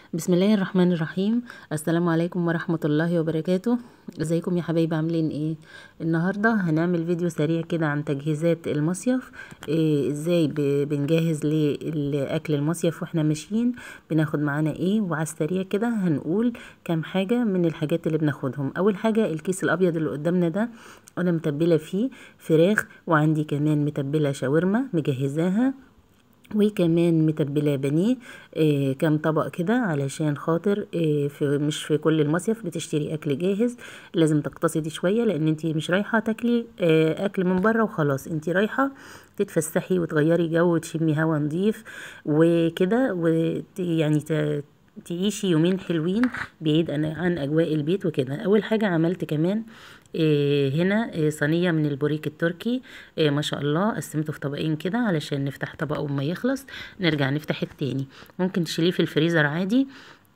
بسم الله الرحمن الرحيم السلام عليكم ورحمة الله وبركاته ازيكم يا حبايبي عاملين ايه النهاردة هنعمل فيديو سريع كده عن تجهيزات المصيف إيه ازاي ب- بنجهز لأكل المصيف واحنا ماشيين بناخد معانا ايه وعلى السريع كده هنقول كام حاجة من الحاجات اللي بناخدهم اول حاجة الكيس الابيض اللي قدامنا ده انا متبلة فيه فراخ وعندي كمان متبلة شاورما مجهزاها وكمان متبله بانيه إيه كام طبق كده علشان خاطر إيه في مش في كل المصيف بتشتري اكل جاهز لازم تقتصدي شويه لان انت مش رايحه تاكلي إيه اكل من بره وخلاص انت رايحه تتفسحي وتغيري جو وتشمي هوا نظيف وكده وت يعني ت- تعيشي يومين حلوين بعيد عن عن اجواء البيت وكده اول حاجه عملت كمان إيه هنا إيه صينيه من البوريك التركي إيه ما شاء الله قسمته في طبقين كده علشان نفتح طبق وما يخلص نرجع نفتح التاني ممكن تشيليه في الفريزر عادي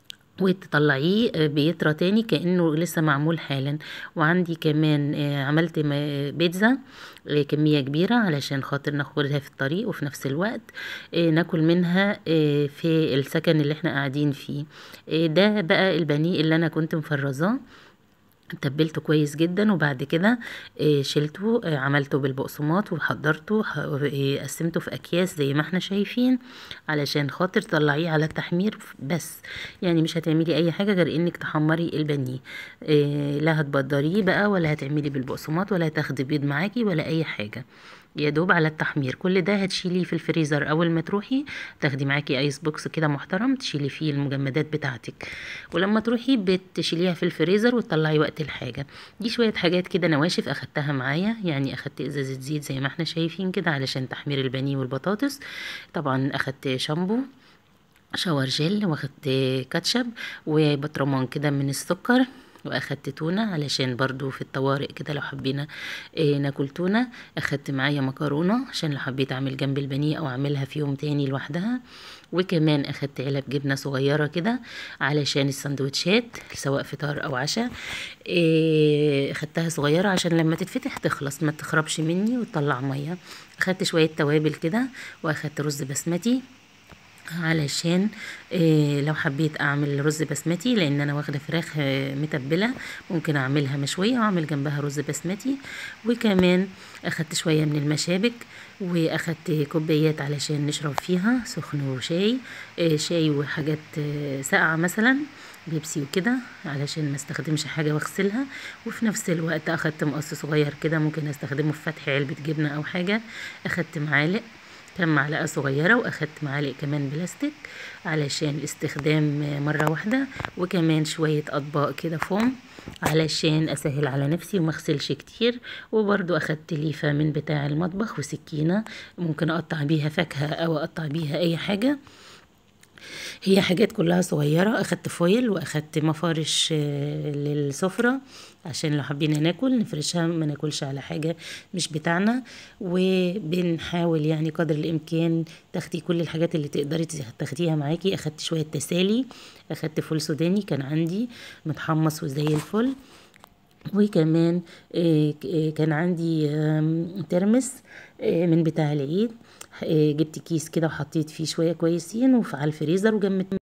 وتطلعيه بيطرى تاني كأنه لسه معمول حالا وعندي كمان آه، عملت م- بيتزا آه، كمية كبيرة علشان خاطر ناخدها في الطريق وفي نفس الوقت آه، ناكل منها آه، في السكن اللي احنا قاعدين فيه آه، ده بقى البانيه اللي انا كنت مفرزاه تبلته كويس جدا وبعد كده آه، شلته آه، عملته بالبقسماط وحضرته ح- آه، قسمته في اكياس زي ما احنا شايفين علشان خاطر تطلعيه على التحمير بس يعني مش هتعملي اي حاجه غير انك تحمري البانيه آه، لا هتبدريه بقى ولا هتعملي بالبقسماط ولا هتاخدي بيض معاكي ولا اي حاجه يا دوب على التحمير كل ده هتشيليه في الفريزر اول ما تروحي تاخدي معاكي ايس بوكس كده محترم تشيلي فيه المجمدات بتاعتك ولما تروحي بتشيليها في الفريزر وتطلعي وقت الحاجه دي شويه حاجات كده نواشف اخدتها معايا يعني اخدت ازازه زيت زي ما احنا شايفين كده علشان تحمير البانيه والبطاطس طبعا اخدت شامبو شاور جل واخدت كاتشب وبطرمان كده من السكر واخدت تونة علشان برضو في الطوارئ كده لو حبينا إيه ناكل تونة اخدت معايا مكرونة عشان لو حبيت اعمل جنب البانيه او اعملها في يوم تاني لوحدها وكمان اخدت علب جبنة صغيرة كده علشان السندوتشات سواء فطار او عشاء إيه اخدتها صغيرة عشان لما تتفتح تخلص ما تخربش مني وتطلع مية اخدت شوية توابل كده واخدت رز بسمتي علشان إيه لو حبيت اعمل رز بسمتي لان انا واخده فراخ آه، متبله ممكن اعملها مشويه واعمل جنبها رز بسمتي وكمان اخدت شويه من المشابك واخدت كوبايات علشان نشرب فيها سخن وشاي آه، شاي وحاجات آه، ساقعه مثلا بيبسي وكده علشان ما استخدمش حاجه واغسلها وفي نفس الوقت اخدت مقص صغير كده ممكن استخدمه في فتح علبه جبنه او حاجه اخدت معالق كام معلقة صغيرة وأخدت معالق كمان بلاستيك علشان الاستخدام مرة واحدة وكمان شوية أطباق كده فوم علشان أسهل على نفسي ومغسلش كتير وبرضو أخدت ليفة من بتاع المطبخ وسكينة ممكن أقطع بيها فاكهة أو أقطع بيها أي حاجة هي حاجات كلها صغيرة أخدت فويل وأخدت مفارش آه، للسفرة عشان لو حبينا ناكل نفرشها ما ناكلش على حاجة مش بتاعنا وبنحاول يعني قدر الإمكان تاخدي كل الحاجات اللي تقدري تاخديها معاكي أخدت شوية تسالي أخدت فول سوداني كان عندي متحمص وزي الفل وكمان آه، ك- آه، كان عندي آم، ترمس آه، من بتاع العيد آه، جبت كيس كده وحطيت فيه شوية كويسين وفي على الفريزر وجمدت